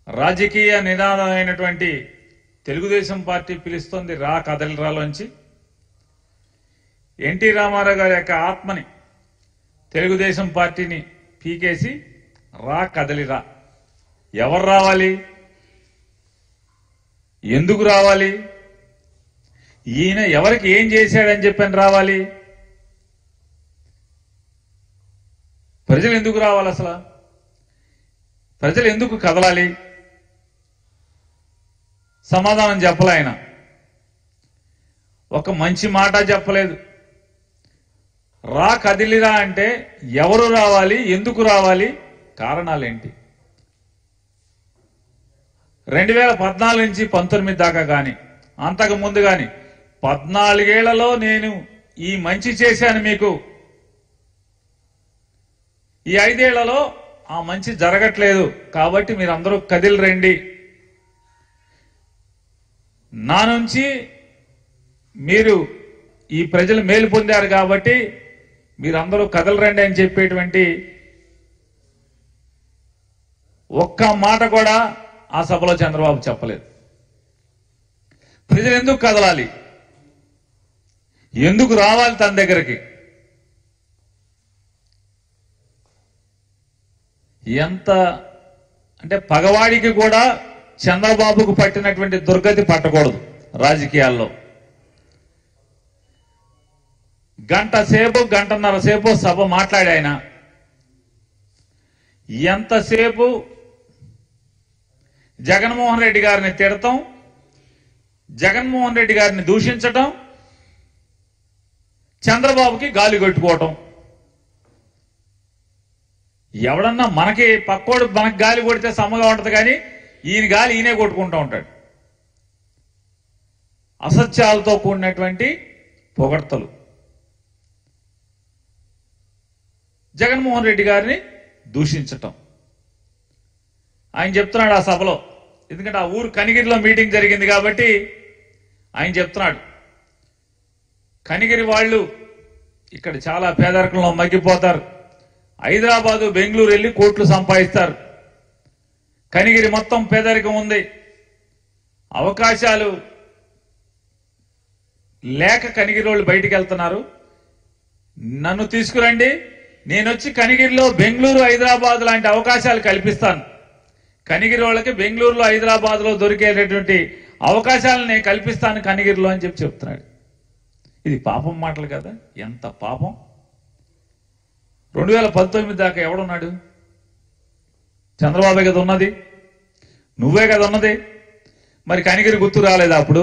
రాజకీయ నినాదమైనటువంటి తెలుగుదేశం పార్టీ పిలుస్తోంది రా కదలిరాలోంచి ఎన్టీ రామారావు గారి యొక్క ఆత్మని తెలుగుదేశం పార్టీని పీకేసి రా కదలిరా ఎవరు రావాలి ఎందుకు రావాలి ఈయన ఎవరికి ఏం చేశాడని చెప్పని రావాలి ప్రజలు ఎందుకు రావాలి అసలు ప్రజలు ఎందుకు కదలాలి సమాధానం చెప్పలే ఆయన ఒక మంచి మాట చెప్పలేదు రా కదిలిరా అంటే ఎవరు రావాలి ఎందుకు రావాలి కారణాలేంటి రెండు వేల పద్నాలుగు నుంచి పంతొమ్మిది దాకా కానీ అంతకు ముందు కానీ పద్నాలుగేళ్లలో నేను ఈ మంచి చేశాను మీకు ఈ ఐదేళ్లలో ఆ మంచి జరగట్లేదు కాబట్టి మీరందరూ కదిలి రండి నా నుంచి మీరు ఈ ప్రజలు మేలు పొందారు కాబట్టి మీరందరూ కదలరండి అని చెప్పేటువంటి ఒక్క మాట కూడా ఆ సభలో చంద్రబాబు చెప్పలేదు ప్రజలు ఎందుకు కదలాలి ఎందుకు రావాలి తన దగ్గరికి ఎంత అంటే పగవాడికి కూడా చంద్రబాబుకు పట్టినటువంటి దుర్గతి పట్టకూడదు రాజకీయాల్లో గంట సేపు గంటన్నర సేపు సభ మాట్లాడి ఆయన ఎంతసేపు జగన్మోహన్ రెడ్డి గారిని తిడతాం జగన్మోహన్ రెడ్డి గారిని దూషించటం చంద్రబాబుకి గాలి కొట్టుకోవటం ఎవడన్నా మనకి పక్కోడు మనకి గాలి కొడితే సమ్మగా ఉంటది కానీ ఈయన గాలి ఈయనే కొట్టుకుంటూ ఉంటాడు అసత్యాలతో కూడినటువంటి పొగడ్తలు జగన్మోహన్ రెడ్డి గారిని దూషించటం ఆయన చెప్తున్నాడు ఆ సభలో ఎందుకంటే ఆ ఊరు కనిగిరిలో మీటింగ్ జరిగింది కాబట్టి ఆయన చెప్తున్నాడు కనిగిరి వాళ్ళు ఇక్కడ చాలా పేదరికంలో మగ్గిపోతారు హైదరాబాదు బెంగళూరు వెళ్ళి కోట్లు సంపాదిస్తారు కనిగిరి మొత్తం పేదరికం ఉంది అవకాశాలు లేక కనిగిరి వాళ్ళు బయటికి వెళ్తున్నారు నన్ను తీసుకురండి నేను వచ్చి కనిగిరిలో బెంగళూరు హైదరాబాద్ లాంటి అవకాశాలు కల్పిస్తాను కనిగిరి వాళ్ళకి బెంగళూరులో హైదరాబాద్ లో దొరికేటటువంటి అవకాశాలను నేను కల్పిస్తాను కనిగిరిలో అని చెప్పి చెప్తున్నాడు ఇది పాపం మాటలు కదా ఎంత పాపం రెండు వేల పంతొమ్మిది దాకా ఎవడున్నాడు చంద్రబాబే కదా ఉన్నది నువ్వే కదా ఉన్నది మరి కనిగిరి గుర్తు రాలేదా అప్పుడు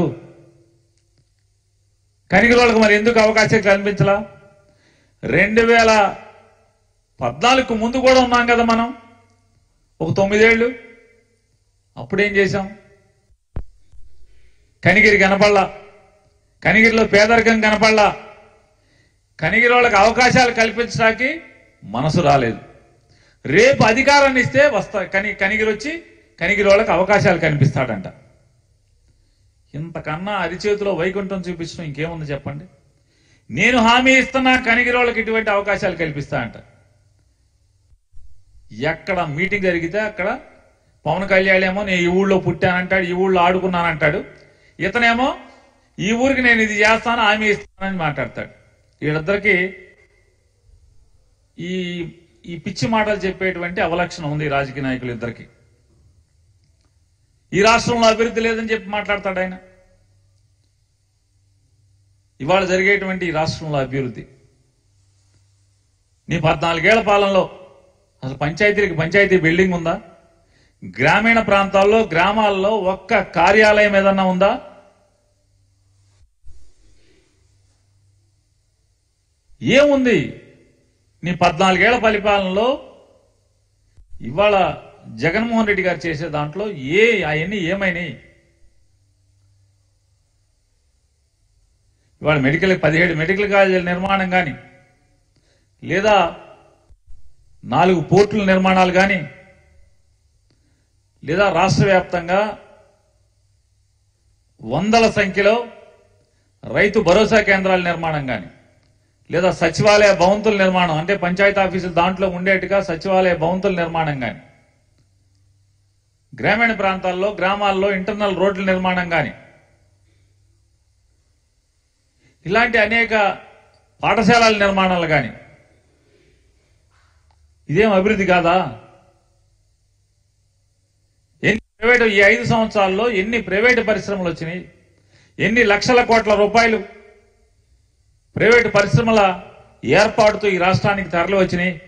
కనిగిరి వాళ్ళకి మరి ఎందుకు అవకాశం కల్పించలా రెండు వేల పద్నాలుగు ముందు కూడా ఉన్నాం కదా మనం ఒక తొమ్మిదేళ్లు అప్పుడేం చేశాం కనిగిరి కనపడలా కనిగిరిలో పేదరికం కనపడలా కనిగిరి వాళ్ళకి అవకాశాలు కల్పించడానికి మనసు రాలేదు రేపు అధికారాన్ని ఇస్తే వస్తా కని కనిగిరి వచ్చి కనిగిరి వాళ్ళకి అవకాశాలు కనిపిస్తాడంట ఇంతకన్నా అరిచేతిలో వైకుంఠం చూపించడం ఇంకేముంది చెప్పండి నేను హామీ ఇస్తున్నా కనిగిరి వాళ్ళకి ఇటువంటి అవకాశాలు కల్పిస్తా అంట ఎక్కడ మీటింగ్ జరిగితే అక్కడ పవన్ కళ్యాణ్ ఏమో నేను ఈ ఊళ్ళో పుట్టానంటాడు ఈ ఊళ్ళో ఆడుకున్నానంటాడు ఇతనేమో ఈ ఊరికి నేను ఇది చేస్తాను హామీ ఇస్తానని మాట్లాడతాడు వీళ్ళిద్దరికి ఈ ఈ పిచ్చి మాటలు చెప్పేటువంటి అవలక్షణం ఉంది ఈ రాజకీయ నాయకులు ఇద్దరికి ఈ రాష్ట్రంలో అభివృద్ధి లేదని చెప్పి మాట్లాడతాడు ఆయన ఇవాళ జరిగేటువంటి ఈ రాష్ట్రంలో అభివృద్ధి నీ పద్నాలుగేళ్ల పాలనలో అసలు పంచాయతీలకు పంచాయతీ బిల్డింగ్ ఉందా గ్రామీణ ప్రాంతాల్లో గ్రామాల్లో ఒక్క కార్యాలయం ఏదన్నా ఉందా ఏముంది నీ పద్నాలుగేళ్ల పరిపాలనలో ఇవాళ జగన్మోహన్ రెడ్డి గారు చేసే దాంట్లో ఏ అవన్నీ ఏమైనాయి ఇవాళ మెడికల్ పదిహేడు మెడికల్ కాలేజీల నిర్మాణం కానీ లేదా నాలుగు పోర్టుల నిర్మాణాలు కానీ లేదా రాష్ట్ర వ్యాప్తంగా వందల సంఖ్యలో రైతు భరోసా కేంద్రాల నిర్మాణం కానీ లేదా సచివాలయ భవంతుల నిర్మాణం అంటే పంచాయతీ ఆఫీసులు దాంట్లో ఉండేట్టుగా సచివాలయ భవంతుల నిర్మాణం కానీ గ్రామీణ ప్రాంతాల్లో గ్రామాల్లో ఇంటర్నల్ రోడ్ల నిర్మాణం కానీ ఇలాంటి అనేక పాఠశాలల నిర్మాణాలు కానీ ఇదేం అభివృద్ధి కాదా ఎన్ని ప్రైవేటు ఈ ఐదు సంవత్సరాల్లో ఎన్ని ప్రైవేటు పరిశ్రమలు వచ్చినాయి ఎన్ని లక్షల కోట్ల రూపాయలు ప్రైవేటు పరిశ్రమల ఏర్పాటుతో ఈ రాష్ట్రానికి తరలి వచ్చినాయి